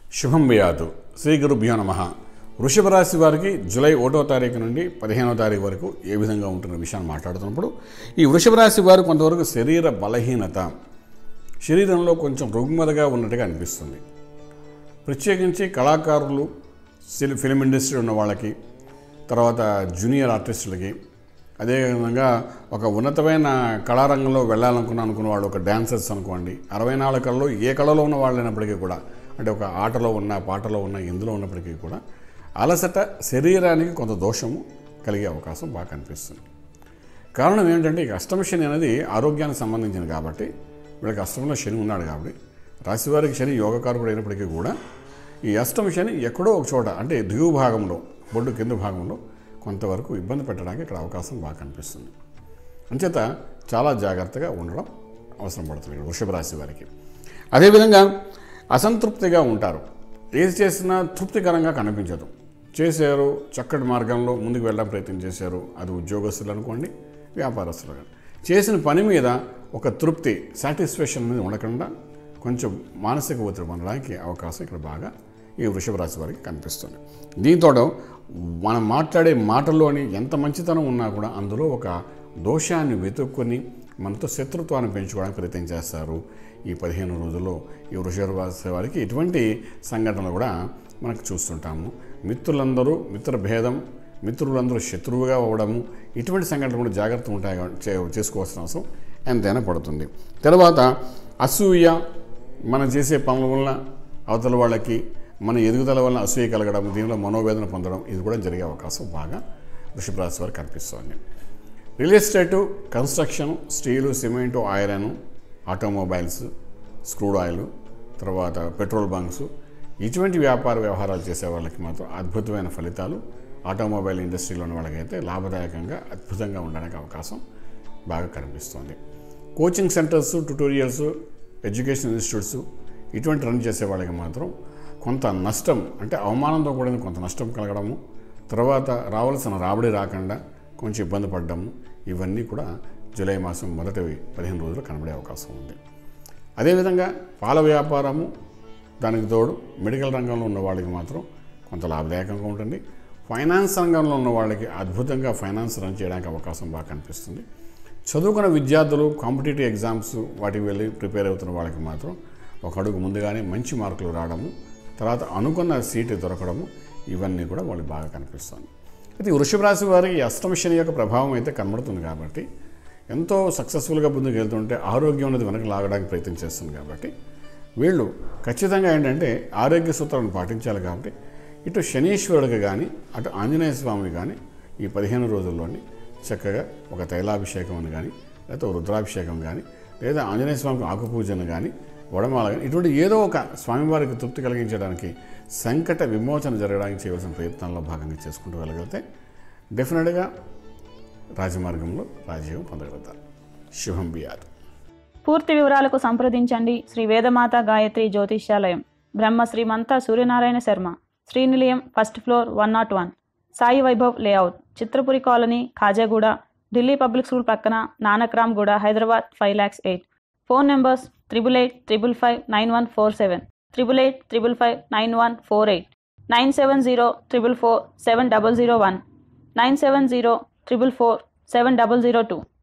శుభం వ్యాతు శ్రీ గురుభ్యో నమ వృషభ రాశి వారికి జూలై ఒకటో తారీఖు నుండి పదిహేనో తారీఖు వరకు ఏ విధంగా ఉంటున్న విషయాన్ని మాట్లాడుతున్నప్పుడు ఈ వృషభ రాశి వారు కొంతవరకు శరీర బలహీనత శరీరంలో కొంచెం రుగ్మతగా ఉన్నట్టుగా అనిపిస్తుంది ప్రత్యేకించి కళాకారులు సిల్- ఫిలిం ఇండస్ట్రీ ఉన్న వాళ్ళకి తర్వాత జూనియర్ ఆర్టిస్టులకి అదేవిధంగా ఒక ఉన్నతమైన కళారంగంలో వెళ్ళాలనుకున్న అనుకున్న వాళ్ళు ఒక డాన్సర్స్ అనుకోండి అరవై నాలుగు కళలో ఏ కళలో ఉన్న వాళ్ళు అయినప్పటికీ కూడా అంటే ఒక ఆటలో ఉన్న పాటలో ఉన్న ఎందులో ఉన్నప్పటికీ కూడా అలసట శరీరానికి కొంత దోషము కలిగే అవకాశం బాగా కనిపిస్తుంది కారణం ఏంటంటే ఈ అష్టమ శని అనేది ఆరోగ్యానికి సంబంధించింది కాబట్టి వీళ్ళకి అష్టమంలో శని ఉన్నాడు కాబట్టి రాశివారికి శని యోగకారకుడు అయినప్పటికీ కూడా ఈ అష్టమ శని ఎక్కడో ఒక చోట అంటే దిగువ భాగంలో బొడ్డు కింద భాగంలో కొంతవరకు ఇబ్బంది పెట్టడానికి ఇక్కడ అవకాశం బాగా కనిపిస్తుంది అంచేత చాలా జాగ్రత్తగా ఉండడం అవసరం పడుతుంది ఇక్కడ వృషభ రాశి వారికి అదేవిధంగా అసంతృప్తిగా ఉంటారు ఏది చేసినా తృప్తికరంగా కనిపించదు చేశారు చక్కటి మార్గంలో ముందుకు వెళ్ళడం ప్రయత్నం చేశారు అది ఉద్యోగస్తులు అనుకోండి వ్యాపారస్తులు కానీ చేసిన పని మీద ఒక తృప్తి సాటిస్ఫాక్షన్ అనేది ఉండకుండా కొంచెం మానసిక ఒత్తిడి పొందడానికి అవకాశం ఇక్కడ బాగా ఈ వృషభ రాశి వారికి కనిపిస్తుంది దీంతో మనం మాట్లాడే మాటల్లోని ఎంత మంచితనం ఉన్నా కూడా అందులో ఒక దోషాన్ని వెతుక్కొని మనతో శత్రుత్వాన్ని పెంచుకోవడానికి ప్రయత్నం చేస్తారు ఈ పదిహేను రోజుల్లో ఈ వృషభ రాశి వారికి ఇటువంటి సంఘటనలు కూడా మనకు చూస్తుంటాము మిత్రులందరూ మిత్ర భేదం మిత్రులందరూ శత్రువుగా అవ్వడము ఇటువంటి సంఘటనలు కూడా జాగ్రత్త ఉంటాయి కాబట్టి చే- చేసుకోవాల్సిన అవసరం ఎంతైనా పడుతుంది తర్వాత అసూయ మనం చేసే పనుల వల్ల అవతల వాళ్ళకి మన ఎదుగుదల వల్ల అసూయ కలగడం దీనిలో మనోవేదన పొందడం ఇది కూడా జరిగే అవకాశం బాగా వృషభ రాశి వారికి కనిపిస్తోంది real estate construction steel cement iron automobiles crude oil తర్వాత పెట్రోల్ బంక్స్ ఇటువంటి వ్యాపార వ్యవహారాలు చేసే వాళ్ళకి మాత్రం అద్భుతమైన ఫలితాలు ఆటోమొబైల్ ఇండస్ట్రీలో ఉన్న వాళ్ళకైతే లాభదాయకంగా అద్భుతంగా ఉండడానికి అవకాశం బాగా కనిపిస్తోంది coaching centres tutorials education institutes ఇటువంటి రన్ చేసే వాళ్ళకి మాత్రం కొంత నష్టం అంటే అవమానంతో కూడిన కొంత నష్టం కలగడము తర్వాత రావాల్సిన రాబడి రాకుండా కొంచెం ఇబ్బంది పడ్డము ఇవన్నీ కూడా జూలై మాసం మొదటి పదిహేను రోజులు కనబడే అవకాశం ఉంది అదేవిధంగా పాల వ్యాపారము దానికి తోడు మెడికల్ రంగంలో ఉన్న వాళ్ళకి మాత్రం కొంత లాభదాయకంగా ఉంటుంది ఫైనాన్స్ రంగంలో ఉన్న వాళ్ళకి అద్భుతంగా ఫైనాన్స్ రన్ చేయడానికి అవకాశం బాగా కనిపిస్తుంది చదువుకున్న విద్యార్థులు కాంపిటేటివ్ ఎగ్జామ్స్ వాటికి వెళ్ళి ప్రిపేర్ అవుతున్న వాళ్ళకి మాత్రం ఒక అడుగు ముందుగానే మంచి మార్కులు రావడము తర్వాత అనుకున్న సీటు దొరకడము ఇవన్నీ కూడా వాళ్ళకి బాగా కనిపిస్తుంది అయితే ఈ వృషభ రాశి వారికి ఈ అష్టమ శని యొక్క ప్రభావం అయితే కనబడుతుంది కాబట్టి ఎంతో సక్సెస్ఫుల్గా ముందుకు వెళ్తుంటే ఆరోగ్యం అనేది వెనక లాగడానికి ప్రయత్నం చేస్తుంది కాబట్టి వీళ్ళు ఖచ్చితంగా ఏంటంటే ఆరోగ్య సూత్రాలను పాటించాలి కాబట్టి ఇటు శనీశ్వరుడికి కానీ అటు ఆంజనేయ స్వామి కానీ ఈ పదిహేను రోజుల్లోని చక్కగా ఒక తైలాభిషేకం అని కానీ లేకపోతే రుద్రాభిషేకం కానీ లేదా ఆంజనేయ స్వామికి ఆకుపూజను కానీ వడమాల కానీ ఇటువంటి ఏదో ఒక స్వామివారికి తృప్తి కలిగించడానికి సంకట విమోచన జరగడానికి చేయవలసిన ప్రయత్నాల్లో భాగంగా చేసుకుంటూ వెళ్ళగలిగితే డెఫినెట్గా రాజమార్గంలో రాజయోగం పొందగలుగుతారు శుభం బియార్ పూర్తి వివరాలకు సంప్రదించండి Shri Vedamata Gayatri Jyotishyalayam Brahma Shrimanta Suryanarayana Sharma Srinilayam first floor one nought one Sai Vaibhav layout Chitrapuri colony Khajaguda Delhi public school పక్కన Nanakramguda Hyderabad five lakhs eight phone numbers triple eight triple five nine one four seven triple eight triple five nine one four eight nine seven zero triple four seven double zero one nine seven zero triple four seven double zero two